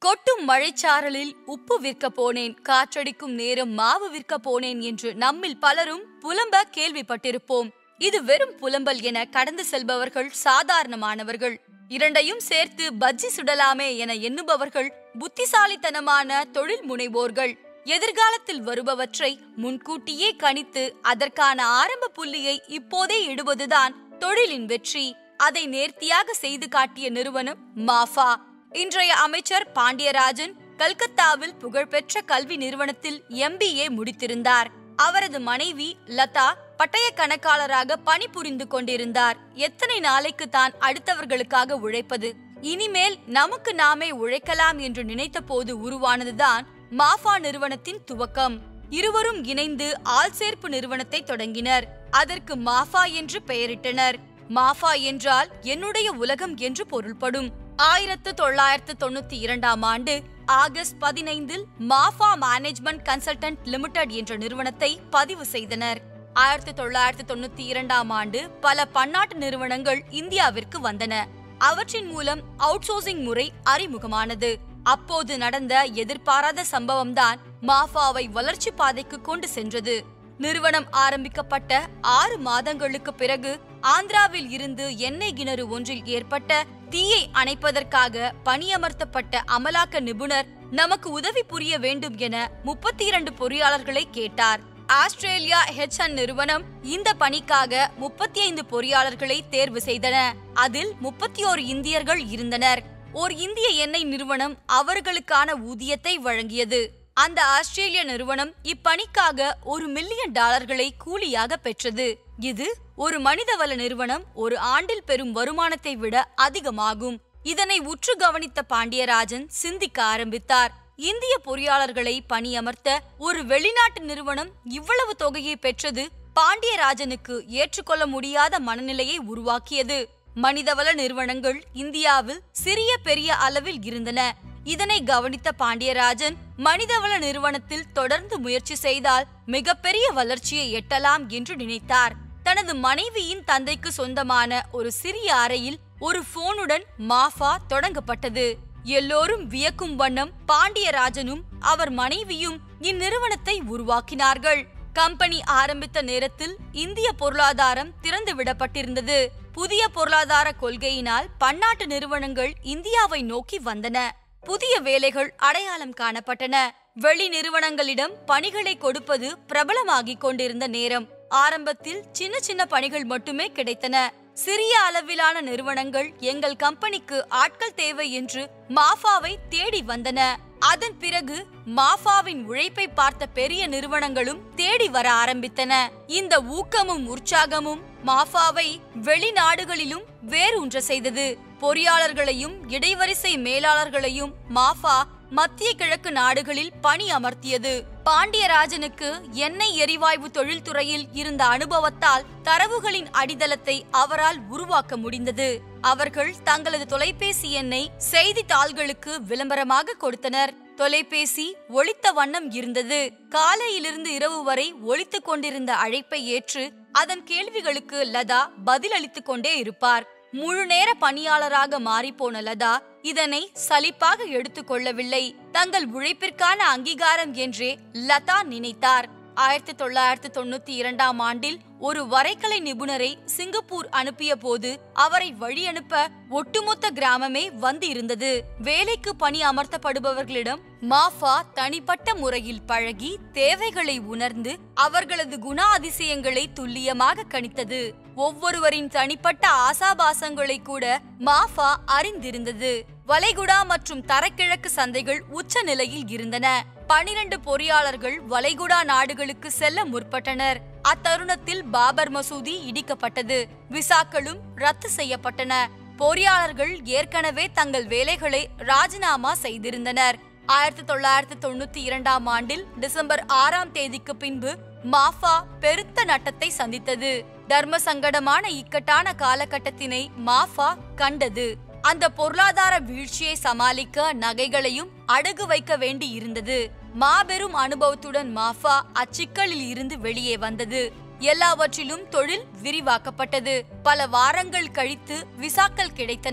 கொட்டும் மழைச்சாரலில் உப்பு விற்க போனேன் காற்றடிக்கும் நேரம் மாவு விற்க போனேன் என்று நம்மில் பலரும் புலம்ப கேள்விப்பட்டிருப்போம் இது வெறும் புலம்பல் என கடந்து செல்பவர்கள் சாதாரணமானவர்கள் இரண்டையும் சேர்த்து பஜ்ஜி சுடலாமே என எண்ணுபவர்கள் புத்திசாலித்தனமான தொழில் முனைவோர்கள் எதிர்காலத்தில் வருபவற்றை முன்கூட்டியே கணித்து அதற்கான ஆரம்ப புள்ளியை இப்போதே இடுவதுதான் தொழிலின் வெற்றி அதை நேர்த்தியாக செய்து காட்டிய நிறுவனம் மாஃபா இன்றைய அமைச்சர் பாண்டியராஜன் கல்கத்தாவில் புகழ்பெற்ற கல்வி நிறுவனத்தில் எம்பிஏ முடித்திருந்தார் அவரது மனைவி லதா பட்டய கணக்காளராக பணிபுரிந்து கொண்டிருந்தார் எத்தனை நாளைக்கு தான் அடுத்தவர்களுக்காக உழைப்பது இனிமேல் நமக்கு நாமே உழைக்கலாம் என்று நினைத்த போது உருவானதுதான் மாஃபா நிறுவனத்தின் துவக்கம் இருவரும் இணைந்து ஆள்சேர்ப்பு நிறுவனத்தை தொடங்கினர் அதற்கு மாஃபா என்று பெயரிட்டனர் மாஃபா என்றால் என்னுடைய உலகம் என்று பொருள்படும் ஆயிரத்து தொள்ளாயிரத்து தொண்ணூத்தி இரண்டாம் ஆண்டு ஆகஸ்ட் பதினைந்தில் மாஃபா மேனேஜ்மெண்ட் கன்சல்டன்ட் லிமிடெட் என்ற நிறுவனத்தை பதிவு செய்தனர் ஆயிரத்தி தொள்ளாயிரத்து தொண்ணூத்தி இரண்டாம் ஆண்டு பல பன்னாட்டு நிறுவனங்கள் இந்தியாவிற்கு வந்தன அவற்றின் மூலம் அவுட்சோர்சிங் முறை அறிமுகமானது அப்போது நடந்த எதிர்பாராத சம்பவம்தான் மாஃபாவை வளர்ச்சி பாதைக்கு கொண்டு சென்றது நிறுவனம் ஆரம்பிக்கப்பட்ட ஆறு மாதங்களுக்கு பிறகு ஆந்திராவில் இருந்து எண்ணெய் கிணறு ஒன்றில் ஏற்பட்ட தீயை அணைப்பதற்காக பணியமர்த்தப்பட்ட அமலாக்க நிபுணர் நமக்கு உதவி புரிய வேண்டும் என முப்பத்தி இரண்டு பொறியாளர்களை கேட்டார் ஆஸ்திரேலியா ஹெச்என் நிறுவனம் இந்த பணிக்காக முப்பத்தி ஐந்து பொறியாளர்களை தேர்வு செய்தன அதில் முப்பத்தி ஓரு இந்தியர்கள் இருந்தனர் ஓர் இந்திய எண்ணெய் நிறுவனம் அவர்களுக்கான ஊதியத்தை வழங்கியது அந்த ஆஸ்திரேலிய நிறுவனம் இப்பணிக்காக ஒரு மில்லியன் டாலர்களை கூலியாக பெற்றது இது ஒரு மனிதவள நிறுவனம் ஒரு ஆண்டில் பெறும் வருமானத்தை விட அதிகமாகும் இதனை உற்று கவனித்த பாண்டியராஜன் சிந்திக்க ஆரம்பித்தார் இந்திய பொறியாளர்களை பணியமர்த்த ஒரு வெளிநாட்டு நிறுவனம் இவ்வளவு தொகையை பெற்றது பாண்டியராஜனுக்கு ஏற்றுக்கொள்ள முடியாத மனநிலையை உருவாக்கியது மனிதவள நிறுவனங்கள் இந்தியாவில் சிறிய பெரிய அளவில் இருந்தன இதனை கவனித்த பாண்டியராஜன் மனிதவள நிறுவனத்தில் தொடர்ந்து முயற்சி செய்தால் மிகப்பெரிய வளர்ச்சியை எட்டலாம் என்று நினைத்தார் தனது மனைவியின் தந்தைக்கு சொந்தமான ஒரு சிறிய அறையில் ஒரு போனுடன் மாஃபா தொடங்கப்பட்டது எல்லோரும் வியக்கும் வண்ணம் பாண்டியராஜனும் அவர் மனைவியும் இந்நிறுவனத்தை உருவாக்கினார்கள் கம்பெனி ஆரம்பித்த நேரத்தில் இந்திய பொருளாதாரம் திறந்து விடப்பட்டிருந்தது புதிய பொருளாதார கொள்கையினால் பன்னாட்டு நிறுவனங்கள் இந்தியாவை நோக்கி வந்தன புதிய வேலைகள் அடையாளம் காணப்பட்டன வெளி நிறுவனங்களிடம் பணிகளை கொடுப்பது பிரபலமாகிக் கொண்டிருந்த நேரம் ஆரம்பத்தில் சின்ன சின்ன பணிகள் மட்டுமே கிடைத்தன சிறிய அளவிலான நிறுவனங்கள் எங்கள் கம்பெனிக்கு ஆட்கள் தேவை என்று மாஃபாவை தேடி வந்தன அதன் பிறகு மாஃபாவின் உழைப்பை பார்த்த பெரிய நிறுவனங்களும் தேடி வர ஆரம்பித்தன இந்த ஊக்கமும் உற்சாகமும் மாஃபாவை வெளிநாடுகளிலும் வேரூன்ற செய்தது பொறியாளர்களையும் இடைவரிசை மேலாளர்களையும் மாஃபா மத்திய கிழக்கு நாடுகளில் பணி அமர்த்தியது பாண்டியராஜனுக்கு எண்ணெய் எரிவாயு தொழில்துறையில் இருந்த அனுபவத்தால் தரவுகளின் அடித்தளத்தை அவரால் உருவாக்க முடிந்தது அவர்கள் தங்களது தொலைபேசி எண்ணை செய்தித்தாள்களுக்கு விளம்பரமாக கொடுத்தனர் தொலைபேசி ஒளித்த வண்ணம் இருந்தது காலையிலிருந்து இரவு வரை ஒலித்துக் கொண்டிருந்த அழைப்பை ஏற்று அதன் கேள்விகளுக்கு லதா பதிலளித்துக் கொண்டே இருப்பார் முழு நேர பணியாளராக மாறிப்போன லதா இதனை சலிப்பாக எடுத்துக்கொள்ளவில்லை தங்கள் உழைப்பிற்கான அங்கீகாரம் என்றே லதா நினைத்தார் ஆயிரத்தி தொள்ளாயிரத்தி தொண்ணூத்தி இரண்டாம் ஆண்டில் ஒரு வரைகலை நிபுணரை சிங்கப்பூர் அனுப்பிய போது அவரை வழி அனுப்ப ஒட்டுமொத்த கிராமமே வந்து இருந்தது வேலைக்கு பணி அமர்த்தப்படுபவர்களிடம் மாஃபா தனிப்பட்ட முறையில் பழகி தேவைகளை உணர்ந்து அவர்களது குண அதிசயங்களை துல்லியமாக கணித்தது ஒவ்வொருவரின் தனிப்பட்ட ஆசாபாசங்களை கூட மாஃபா அறிந்திருந்தது வளைகுடா மற்றும் தரக்கிழக்கு சந்தைகள் உச்ச நிலையில் இருந்தன பனிரண்டு பொறியாளர்கள் வளைகுடா நாடுகளுக்கு செல்ல முற்பட்டனர் அத்தருணத்தில் பாபர் மசூதி இடிக்கப்பட்டது விசாக்களும் ரத்து செய்யப்பட்டன பொறியாளர்கள் ஏற்கனவே தங்கள் வேலைகளை ராஜினாமா செய்திருந்தனர் ஆயிரத்தி தொள்ளாயிரத்தி தொண்ணூத்தி இரண்டாம் ஆண்டில் டிசம்பர் ஆறாம் தேதிக்கு பின்பு மாஃபா பெருத்த நட்டத்தை சந்தித்தது தர்ம சங்கடமான இக்கட்டான காலகட்டத்தினை மாஃபா கண்டது அந்த பொருளாதார வீழ்ச்சியை சமாளிக்க நகைகளையும் அடகு வைக்க வேண்டி இருந்தது மாபெரும் அனுபவத்துடன் மாஃபா அச்சிக்கலில் இருந்து வெளியே வந்தது எல்லாவற்றிலும் தொழில் விரிவாக்கப்பட்டது பல வாரங்கள் கழித்து விசாக்கள் கிடைத்தன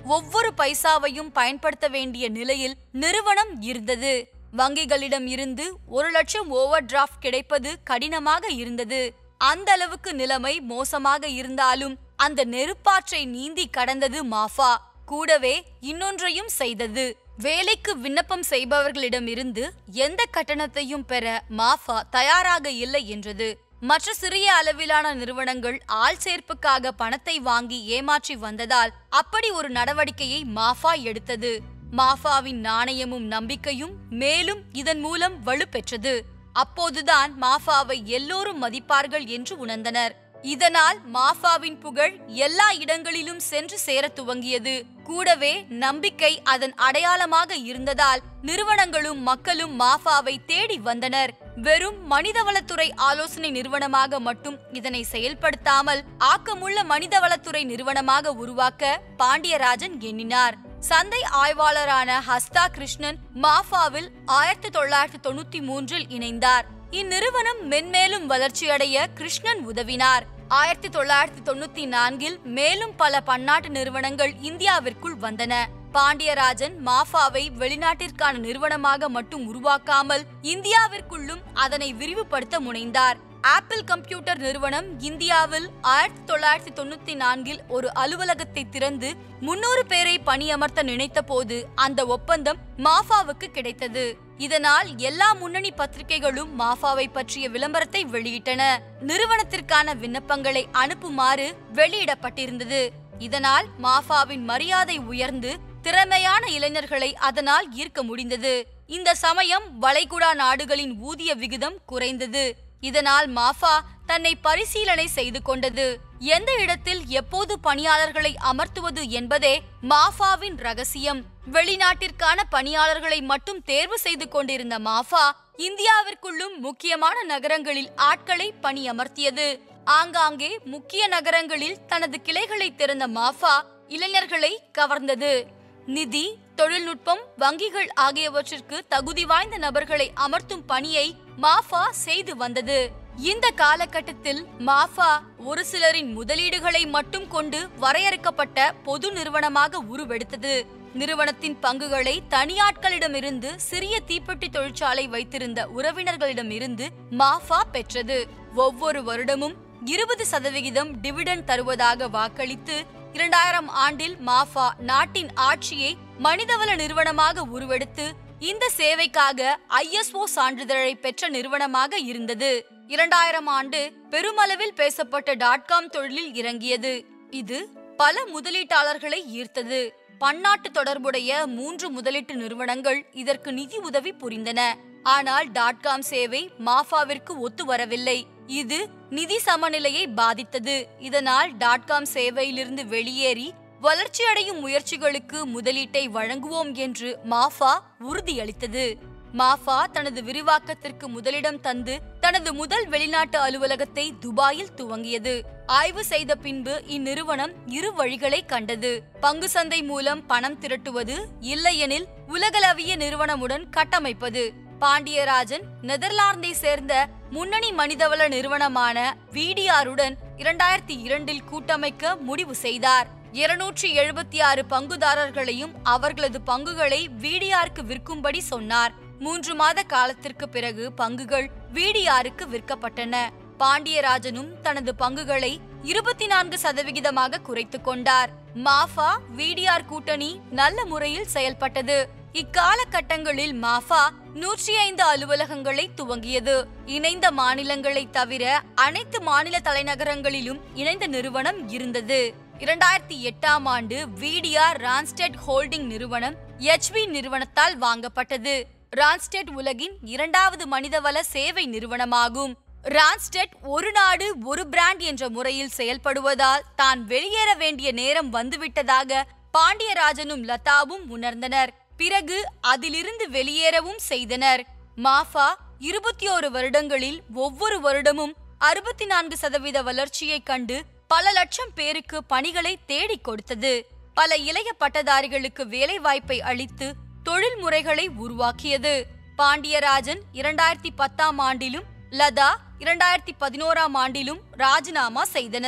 ஒவ்வொரு பைசாவையும் பயன்படுத்த வேண்டிய நிலையில் நிறுவனம் இருந்தது வங்கிகளிடம் இருந்து ஒரு லட்சம் ஓவர் டிராஃப்ட் கிடைப்பது கடினமாக இருந்தது அந்த அளவுக்கு நிலைமை மோசமாக இருந்தாலும் அந்த நெருப்பாற்றை நீந்தி கடந்தது மாஃபா கூடவே இன்னொன்றையும் செய்தது வேலைக்கு விண்ணப்பம் செய்பவர்களிடமிருந்து எந்த கட்டணத்தையும் பெற மாஃபா தயாராக இல்லை என்றது மற்ற சிறிய அளவிலான நிறுவனங்கள் ஆள் சேர்ப்புக்காக பணத்தை வாங்கி ஏமாற்றி வந்ததால் அப்படி ஒரு நடவடிக்கையை மாஃபா எடுத்தது மாஃபாவின் நாணயமும் நம்பிக்கையும் மேலும் இதன் மூலம் வலுப்பெற்றது அப்போதுதான் மாஃபாவை எல்லோரும் மதிப்பார்கள் என்று உணர்ந்தனர் இதனால் மாஃபாவின் புகழ் எல்லா இடங்களிலும் சென்று சேர துவங்கியது கூடவே நம்பிக்கை அதன் அடையாளமாக இருந்ததால் நிறுவனங்களும் மக்களும் மாஃபாவை தேடி வந்தனர் வெறும் மனிதவளத்துறை ஆலோசனை நிறுவனமாக மட்டும் இதனை செயல்படுத்தாமல் ஆக்கமுள்ள மனிதவளத்துறை நிறுவனமாக உருவாக்க பாண்டியராஜன் எண்ணினார் சந்தை ஆய்வாளரான ஹஸ்தா கிருஷ்ணன் மாஃபாவில் ஆயிரத்தி தொள்ளாயிரத்தி தொண்ணூத்தி மூன்றில் இணைந்தார் இந்நிறுவனம் மென்மேலும் வளர்ச்சியடைய கிருஷ்ணன் உதவினார் ஆயிரத்தி தொள்ளாயிரத்தி தொண்ணூத்தி நான்கில் மேலும் பல பன்னாட்டு நிறுவனங்கள் இந்தியாவிற்குள் வந்தன பாண்டியராஜன் மாஃபாவை வெளிநாட்டிற்கான நிறுவனமாக மட்டும் உருவாக்காமல் இந்தியாவிற்குள்ளும் அதனை விரிவுபடுத்த முனைந்தார் ஆப்பிள் கம்ப்யூட்டர் நிறுவனம் இந்தியாவில் ஆயிரத்தி தொள்ளாயிரத்தி தொண்ணூத்தி நான்கில் ஒரு அலுவலகத்தை திறந்து முன்னூறு பேரை பணியமர்த்த நினைத்த போது அந்த ஒப்பந்தம் மாஃபாவுக்கு கிடைத்தது இதனால் எல்லா முன்னணி பத்திரிகைகளும் மாஃபாவை பற்றிய விளம்பரத்தை வெளியிட்டன நிறுவனத்திற்கான விண்ணப்பங்களை அனுப்புமாறு வெளியிடப்பட்டிருந்தது இதனால் மாஃபாவின் மரியாதை உயர்ந்து திறமையான இளைஞர்களை அதனால் ஈர்க்க முடிந்தது இந்த சமயம் வளைகுடா நாடுகளின் ஊதிய விகிதம் குறைந்தது இதனால் மாஃபா தன்னை பரிசீலனை செய்து கொண்டது எந்த இடத்தில் எப்போது பணியாளர்களை அமர்த்துவது என்பதே மாஃபாவின் ரகசியம் வெளிநாட்டிற்கான பணியாளர்களை மட்டும் தேர்வு செய்து கொண்டிருந்த மாஃபா இந்தியாவிற்குள்ளும் முக்கியமான நகரங்களில் ஆட்களை பணியமர்த்தியது ஆங்காங்கே முக்கிய நகரங்களில் தனது கிளைகளை திறந்த மாஃபா இளைஞர்களை கவர்ந்தது நிதி தொழில்நுட்பம் வங்கிகள் ஆகியவற்றிற்கு தகுதி வாய்ந்த நபர்களை அமர்த்தும் பணியை மாஃபா செய்து வந்தது இந்த காலகட்டத்தில் மாஃபா ஒரு சிலரின் முதலீடுகளை மட்டும் கொண்டு வரையறுக்கப்பட்ட பொது நிறுவனமாக உருவெடுத்தது நிறுவனத்தின் பங்குகளை தனியாட்களிடமிருந்து சிறிய தீப்பெட்டி தொழிற்சாலை வைத்திருந்த உறவினர்களிடமிருந்து மாஃபா பெற்றது ஒவ்வொரு வருடமும் இருபது சதவிகிதம் டிவிடெண்ட் தருவதாக வாக்களித்து இரண்டாயிரம் ஆண்டில் மாஃபா நாட்டின் ஆட்சியை மனிதவள நிறுவனமாக உருவெடுத்து இந்த சேவைக்காக ஐஎஸ்ஓ சான்றிதழை பெற்ற நிறுவனமாக இருந்தது இரண்டாயிரம் ஆண்டு பெருமளவில் பேசப்பட்ட டாட்காம் தொழிலில் இறங்கியது இது பல முதலீட்டாளர்களை ஈர்த்தது பன்னாட்டு தொடர்புடைய மூன்று முதலீட்டு நிறுவனங்கள் இதற்கு நிதி உதவி புரிந்தன ஆனால் டாட்காம் சேவை மாஃபாவிற்கு ஒத்து வரவில்லை இது நிதி சமநிலையை பாதித்தது இதனால் டாட்காம் சேவையிலிருந்து வெளியேறி வளர்ச்சியடையும் முயற்சிகளுக்கு முதலீட்டை வழங்குவோம் என்று மாஃபா உறுதியளித்தது மாஃபா தனது விரிவாக்கத்திற்கு முதலிடம் தந்து தனது முதல் வெளிநாட்டு அலுவலகத்தை துபாயில் துவங்கியது ஆய்வு செய்த பின்பு இந்நிறுவனம் இரு வழிகளை கண்டது பங்கு சந்தை மூலம் பணம் திரட்டுவது இல்லையெனில் உலகளவிய நிறுவனமுடன் கட்டமைப்பது பாண்டியராஜன் நெதர்லாந்தை சேர்ந்த முன்னணி மனிதவள நிறுவனமான விடிஆருடன் இரண்டாயிரத்தி இரண்டில் கூட்டமைக்க முடிவு செய்தார் இருநூற்றி எழுபத்தி ஆறு பங்குதாரர்களையும் அவர்களது பங்குகளை விடிஆருக்கு விற்கும்படி சொன்னார் மூன்று மாத காலத்திற்கு பிறகு பங்குகள் விடிஆருக்கு விற்கப்பட்டன பாண்டியராஜனும் தனது பங்குகளை இருபத்தி நான்கு சதவிகிதமாக குறைத்துக் கொண்டார் மாஃபா விடிஆர் கூட்டணி நல்ல முறையில் செயல்பட்டது இக்காலகட்டங்களில் மாஃபா நூற்றி ஐந்து அலுவலகங்களை துவங்கியது இணைந்த மாநிலங்களை தவிர அனைத்து மாநில தலைநகரங்களிலும் இணைந்த நிறுவனம் இருந்தது இரண்டாயிரத்தி எட்டாம் ஆண்டு விடிஆர் ரான்ஸ்டெட் ஹோல்டிங் நிறுவனம் எச்வி நிறுவனத்தால் வாங்கப்பட்டது ரான்ஸ்டெட் உலகின் இரண்டாவது மனிதவள சேவை நிறுவனமாகும் ரான்ஸ்டெட் ஒரு நாடு ஒரு பிராண்ட் என்ற முறையில் செயல்படுவதால் தான் வெளியேற வேண்டிய நேரம் வந்துவிட்டதாக பாண்டியராஜனும் லதாவும் உணர்ந்தனர் பிறகு அதிலிருந்து வெளியேறவும் செய்தனர் மாஃபா இருபத்தி ஓரு வருடங்களில் ஒவ்வொரு வருடமும் அறுபத்தி நான்கு சதவீத வளர்ச்சியைக் கண்டு பல லட்சம் பேருக்கு பணிகளை தேடிக் கொடுத்தது பல இளைய பட்டதாரிகளுக்கு வேலை வாய்ப்பை அளித்து தொழில் முறைகளை உருவாக்கியது பாண்டியராஜன் இரண்டாயிரத்தி பத்தாம் ஆண்டிலும் லதா இரண்டாயிரத்தி பதினோராம் ஆண்டிலும் ராஜினாமா செய்தனர்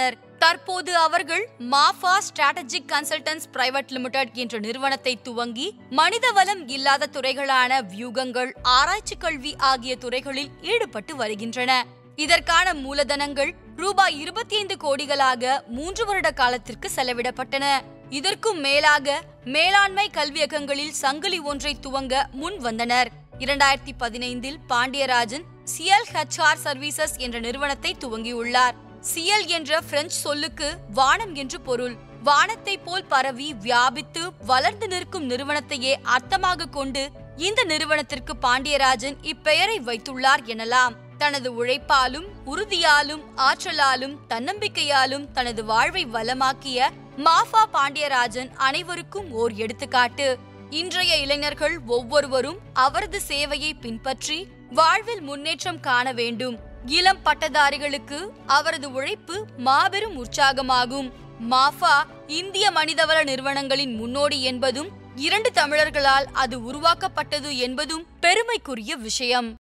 தற்போது அவர்கள் மாஃபா ஸ்ட்ராட்டஜிக் கன்சல்டன்ஸ் பிரைவேட் லிமிடெட் என்ற நிறுவனத்தை துவங்கி மனிதவளம் இல்லாத துறைகளான வியூகங்கள் ஆராய்ச்சி கல்வி ஆகிய துறைகளில் ஈடுபட்டு வருகின்றன இதற்கான மூலதனங்கள் ரூபாய் இருபத்தி ஐந்து கோடிகளாக மூன்று வருட காலத்திற்கு செலவிடப்பட்டன இதற்கும் மேலாக மேலாண்மை கல்வியகங்களில் சங்கிலி ஒன்றை துவங்க முன் வந்தனர் இரண்டாயிரத்தி பதினைந்தில் பாண்டியராஜன் சிஎல் ஹெச்ஆர் சர்வீசஸ் என்ற நிறுவனத்தை துவங்கியுள்ளார் சிஎல் என்ற பிரெஞ்சு சொல்லுக்கு வானம் என்று பொருள் வானத்தை போல் பரவி வியாபித்து வளர்ந்து நிற்கும் நிறுவனத்தையே அர்த்தமாக கொண்டு இந்த நிறுவனத்திற்கு பாண்டியராஜன் இப்பெயரை வைத்துள்ளார் எனலாம் தனது உழைப்பாலும் உறுதியாலும் ஆற்றலாலும் தன்னம்பிக்கையாலும் தனது வாழ்வை வளமாக்கிய மாஃபா பாண்டியராஜன் அனைவருக்கும் ஓர் எடுத்துக்காட்டு இன்றைய இளைஞர்கள் ஒவ்வொருவரும் அவரது சேவையை பின்பற்றி வாழ்வில் முன்னேற்றம் காண வேண்டும் இளம் பட்டதாரிகளுக்கு அவரது உழைப்பு மாபெரும் உற்சாகமாகும் மாஃபா இந்திய மனிதவள நிறுவனங்களின் முன்னோடி என்பதும் இரண்டு தமிழர்களால் அது உருவாக்கப்பட்டது என்பதும் பெருமைக்குரிய விஷயம்